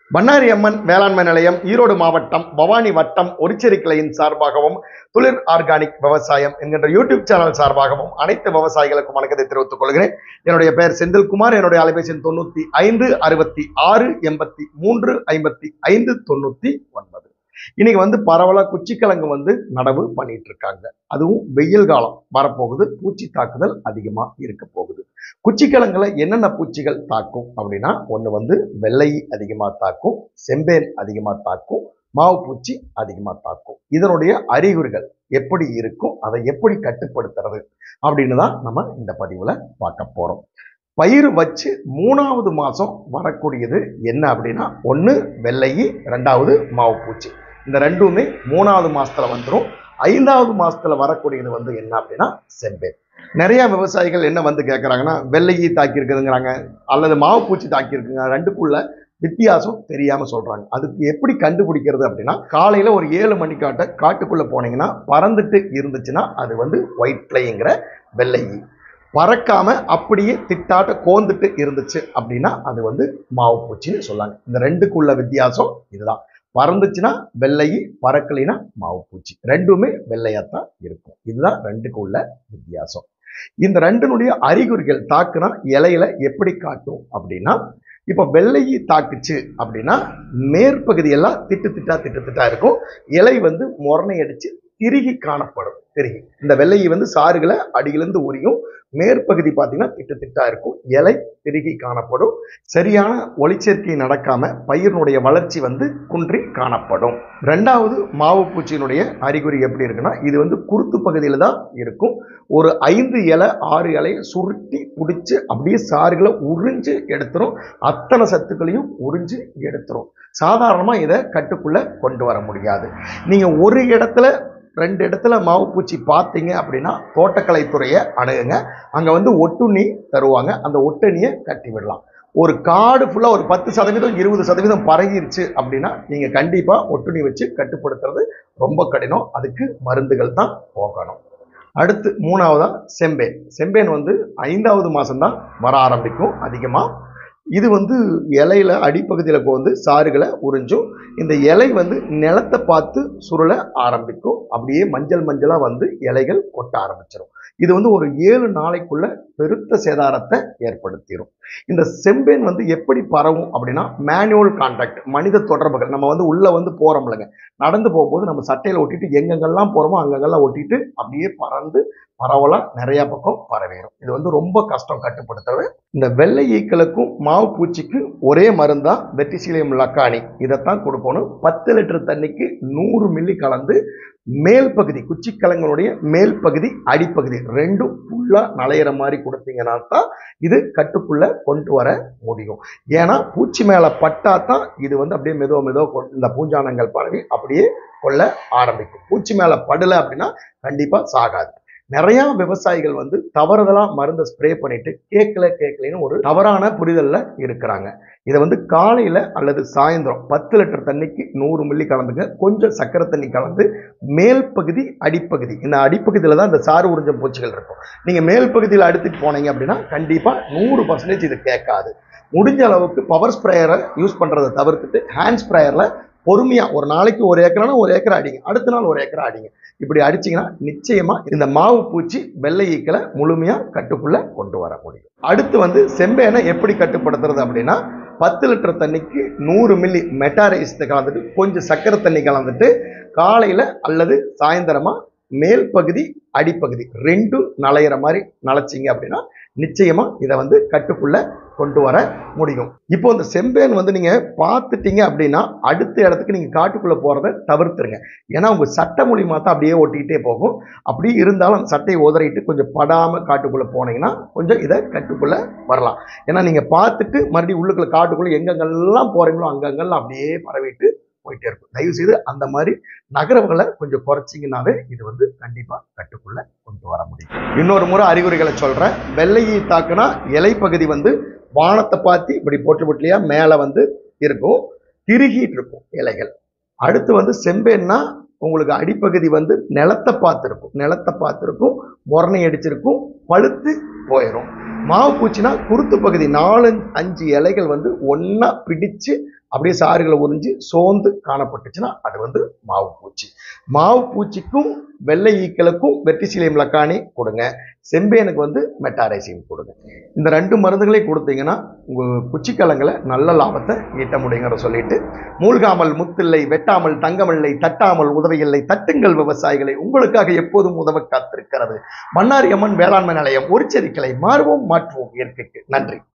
பண்ணாரி அம்மன் வேளாண்மை நிலையம் ஈரோடு மாவட்டம் பவானி வட்டம் ஒரிச்சேரி கிளையின் சார்பாகவும் துளிர் ஆர்கானிக் விவசாயம் என்கின்ற யூடியூப் சேனல் சார்பாகவும் அனைத்து விவசாயிகளுக்கும் வணக்கத்தை தெரிவித்துக் கொள்கிறேன் என்னுடைய பெயர் செந்தில்குமார் என்னுடைய அலைபேசி எண் தொண்ணூத்தி ஐந்து அறுபத்தி ஆறு எண்பத்தி மூன்று ஐம்பத்தி ஐந்து தொண்ணூத்தி ஒன்பது இன்னைக்கு வந்து பரவலா குச்சிக்கிழங்கு வந்து நடவு பண்ணிட்டு இருக்காங்க அதுவும் வெயில் காலம் வரப்போகுது பூச்சி தாக்குதல் அதிகமா இருக்க போகுது குச்சிக்கிழங்குல என்னென்ன பூச்சிகள் தாக்கும் அப்படின்னா ஒண்ணு வந்து வெள்ளை அதிகமா தாக்கும் செம்பேன் அதிகமா தாக்கும் மாவு பூச்சி அதிகமா தாக்கும் இதனுடைய அறிகுறிகள் எப்படி இருக்கும் அதை எப்படி கட்டுப்படுத்துறது அப்படின்னு தான் நம்ம இந்த பதிவுல பார்க்க போறோம் பயிர் வச்சு மூணாவது மாசம் வரக்கூடியது என்ன அப்படின்னா ஒன்று வெள்ளையி ரெண்டாவது மாவு பூச்சி இந்த ரெண்டுமே மூணாவது மாசத்துல வந்துடும் ஐந்தாவது மாசத்துல வரக்கூடியது வந்து என்ன அப்படின்னா செம்பேன் நிறைய விவசாயிகள் என்ன வந்து கேட்குறாங்கன்னா வெள்ளையி தாக்கி இருக்குதுங்கிறாங்க அல்லது மாவு பூச்சி தாக்கி இருக்குங்க ரெண்டுக்குள்ள வித்தியாசம் தெரியாம சொல்றாங்க அதுக்கு எப்படி கண்டுபிடிக்கிறது அப்படின்னா காலையில ஒரு ஏழு மணிக்காட்ட காட்டுக்குள்ள போனீங்கன்னா பறந்துட்டு இருந்துச்சுன்னா அது வந்து ஒயிட் பிளைங்கிற வெள்ளையி பறக்காம அப்படியே திட்டாட்ட கோந்துட்டு இருந்துச்சு அப்படின்னா அது வந்து மாவு பூச்சின்னு சொல்லாங்க இந்த ரெண்டுக்குள்ள வித்தியாசம் இதுதான் பறந்துச்சுன்னா வெள்ளையி பறக்கலைன்னா மாவு பூச்சி ரெண்டுமே வெள்ளையாத்தான் இருக்கும் இதுதான் ரெண்டுக்கு உள்ள வித்தியாசம் இந்த ரெண்டினுடைய அறிகுறிகள் தாக்குனா இலையில எப்படி காட்டும் அப்படின்னா இப்ப வெள்ளையி தாக்குச்சு அப்படின்னா மேற்பகுதியெல்லாம் திட்டு திட்டா திட்டு திட்டா இருக்கும் இலை வந்து முரணை அடிச்சு திருகி காணப்படும் திருகி இந்த வெள்ளையி வந்து சாறுகளை அடியிலிருந்து உரியும் மேற்பகுதி பார்த்தீங்கன்னா திட்டு திட்டா இருக்கும் இலை திருகி காணப்படும் சரியான ஒளிச்சேர்க்கை நடக்காம பயிரினுடைய வளர்ச்சி வந்து குன்றி காணப்படும் ரெண்டாவது மாவு பூச்சியினுடைய அறிகுறி எப்படி இருக்குன்னா இது வந்து குருத்து பகுதியில் தான் இருக்கும் ஒரு ஐந்து இலை ஆறு இலையை சுருட்டி பிடிச்சி அப்படியே சாறுகளை உறிஞ்சு எடுத்துரும் அத்தனை சத்துக்களையும் உறிஞ்சு எடுத்துரும் சாதாரணமாக இதை கட்டுக்குள்ள கொண்டு வர முடியாது நீங்கள் ஒரு இடத்துல ரெண்டு இடத்துல மாவு பூச்சி பார்த்தீங்க அப்படின்னா தோட்டக்கலைத்துறையை அணுகுங்க அங்கே வந்து ஒட்டுண்ணி தருவாங்க அந்த ஒட்டுண்ணியை கட்டி விடலாம் ஒரு காடு ஃபுல்லாக ஒரு பத்து சதவீதம் இருபது சதவீதம் பரகிருச்சு அப்படின்னா நீங்கள் கண்டிப்பாக ஒட்டுண்ணி வச்சு கட்டுப்படுத்துறது ரொம்ப கடினம் அதுக்கு மருந்துகள் தான் போகணும் அடுத்து மூணாவதா செம்பேன் செம்பேன் வந்து ஐந்தாவது மாதம்தான் வர ஆரம்பிக்கும் அதிகமாக இது வந்து இலையில அடிப்பகுதியில் வந்து சாறுகளை உறிஞ்சும் இந்த இலை வந்து நிலத்தை பார்த்து சுருள ஆரம்பிக்கும் அப்படியே மஞ்சள் மஞ்சளாக வந்து இலைகள் கொட்ட ஆரம்பிச்சிடும் இது வந்து ஒரு ஏழு நாளைக்குள்ள பெருத்த சேதாரத்தை ஏற்படுத்திடும் இந்த செம்பேன் வந்து எப்படி பரவும் அப்படின்னா மேனுவல் கான்டாக்ட் மனித தொடர்புகள் நம்ம வந்து உள்ள வந்து போறோம்லங்க நடந்து போகும்போது நம்ம சட்டையில ஒட்டிட்டு எங்கெங்கெல்லாம் போறோமோ அங்கங்கெல்லாம் ஒட்டிட்டு அப்படியே பறந்து பரவலா நிறைய பக்கம் பரவிடும் இது வந்து ரொம்ப கஷ்டம் கட்டுப்படுத்துறது இந்த வெள்ளை ஈக்களுக்கும் மாவு பூச்சிக்கு ஒரே மருந்தா வெட்டிசிலியம் லக்கானி இதைத்தான் கொடுக்கணும் பத்து லிட்டர் தண்ணிக்கு நூறு மில்லி கலந்து மேல் பகுதி குச்சிக்கிழங்களுடைய மேல் பகுதி அடிப்பகுதி ரெண்டும் ஃபுல்லா நலையிற மாதிரி கொடுத்தீங்கன்னா தான் இது கட்டுக்குள்ள கொண்டு வர முடியும் ஏன்னா பூச்சி மேல பட்டா தான் இது வந்து அப்படியே மெதுவா மெதுவா கொ- இந்த பூஞ்சானங்கள் பரவி அப்படியே கொள்ள ஆரம்பிக்கும் பூச்சி மேல படல அப்படின்னா கண்டிப்பா சாகாது நிறைய விவசாயிகள் வந்து தவறுதலா மருந்தை ஸ்ப்ரே பண்ணிட்டு கேட்கல கேட்கலன்னு ஒரு தவறான புரிதல்ல இருக்கிறாங்க இதை வந்து காலையில அல்லது சாயந்தரம் பத்து லிட்டர் தண்ணிக்கு நூறு மில்லி கலந்துங்க கொஞ்சம் சக்கரை தண்ணி கலந்து மேல் பகுதி அடிப்பகுதி இந்த அடிப்பகுதியில் தான் இந்த சாறு உறிஞ்ச பூச்சிகள் இருக்கும் நீங்க மேல் பகுதியில் அடுத்துட்டு போனீங்க அப்படின்னா கண்டிப்பா நூறு பர்சன்டேஜ் இது கேட்காது முடிஞ்ச அளவுக்கு பவர் ஸ்ப்ரேயரை யூஸ் பண்றதை தவிர்த்துட்டு ஹேண்ட் ஸ்ப்ரேயர்ல பொறுமையா ஒரு நாளைக்கு ஒரு ஏக்கரானா ஒரு ஏக்கர் அடிங்க அடுத்த நாள் ஒரு ஏக்கரா அடிங்க இப்படி அடிச்சீங்கன்னா நிச்சயமா இந்த மாவு பூச்சி வெள்ளை ஈக்களை முழுமையா கட்டுக்குள்ள கொண்டு வர முடியும் அடுத்து வந்து செம்பேனை எப்படி கட்டுப்படுத்துறது அப்படின்னா பத்து லிட்டர் தண்ணிக்கு நூறு மில்லி மெட்டாரைஸ் கலந்துட்டு கொஞ்சம் சக்கரை தண்ணி கலந்துட்டு காலையில அல்லது சாயந்தரமா மேல் பகுதி அடிப்பகுதி ரெண்டும் நலையிற மாதிரி நனைச்சிங்க அப்படின்னா நிச்சயமா இதை வந்து கட்டுக்குள்ள கொண்டு வர முடியும் இப்போ இந்த செம்பேன் வந்து நீங்க பார்த்துட்டீங்க அப்படின்னா அடுத்த இடத்துக்கு நீங்க காட்டுக்குள்ள போறதை தவிர்த்துருங்க ஏன்னா உங்க சட்டை மூலியமா தான் அப்படியே ஓட்டிக்கிட்டே போகும் அப்படி இருந்தாலும் அந்த சட்டையை உதறிட்டு கொஞ்சம் படாம காட்டுக்குள்ள போனீங்கன்னா கொஞ்சம் இதை கட்டுக்குள்ள வரலாம் ஏன்னா நீங்க பார்த்துட்டு மறுபடியும் உள்ளுக்குள்ள காட்டுக்குள்ள எங்கெங்கெல்லாம் போறீங்களோ அங்கங்கெல்லாம் அப்படியே பரவிட்டு போயிட்டே இருக்கும் தயவு செய்து அந்த மாதிரி நகரவுகளை கொஞ்சம் குறைச்சிங்கனாவே இது வந்து கண்டிப்பா கட்டுக்குள்ள கொண்டு வர முடியும் இன்னொரு முறை அறிகுறிகளை சொல்றேன் வெள்ளையை தாக்குனா இலைப்பகுதி வந்து வானத்தை பார்த்து இப்படி போட்டு போட்டுலையா மேலே வந்து இருக்கும் திருகிட்டு இருக்கும் இலைகள் அடுத்து வந்து செம்பேன்னா உங்களுக்கு அடிப்பகுதி வந்து நிலத்தை பார்த்துருக்கும் நிலத்தை பார்த்துருக்கும் முரணை அடிச்சிருக்கும் பழுத்து போயிடும் மாவு பூச்சினா குருத்து பகுதி நாலு அஞ்சு இலைகள் வந்து ஒண்ணா பிடிச்சு அப்படியே சாறுகளை உறிஞ்சி சோர்ந்து காணப்பட்டுச்சுன்னா அது வந்து மாவு பூச்சி மாவு பூச்சிக்கும் வெள்ளை ஈக்களுக்கும் வெற்றிசிலியம் லக்கானி கொடுங்க செம்பேனுக்கு வந்து மெட்டாரைசியம் கொடுங்க இந்த ரெண்டு மருந்துகளையும் கொடுத்தீங்கன்னா உங்கள் குச்சிக்கலங்களை நல்ல லாபத்தை ஈட்ட முடியுங்கிற சொல்லிட்டு மூழ்காமல் முத்தில்லை வெட்டாமல் தங்கமில்லை தட்டாமல் உதவியில்லை தட்டுங்கள் விவசாயிகளை உங்களுக்காக எப்போதும் உதவ காத்திருக்கிறது மன்னாரி அம்மன் வேளாண்மை நிலையம் ஒரு செடிக்கலை மாறுவோம் மாற்றுவோம் இயற்கைக்கு நன்றி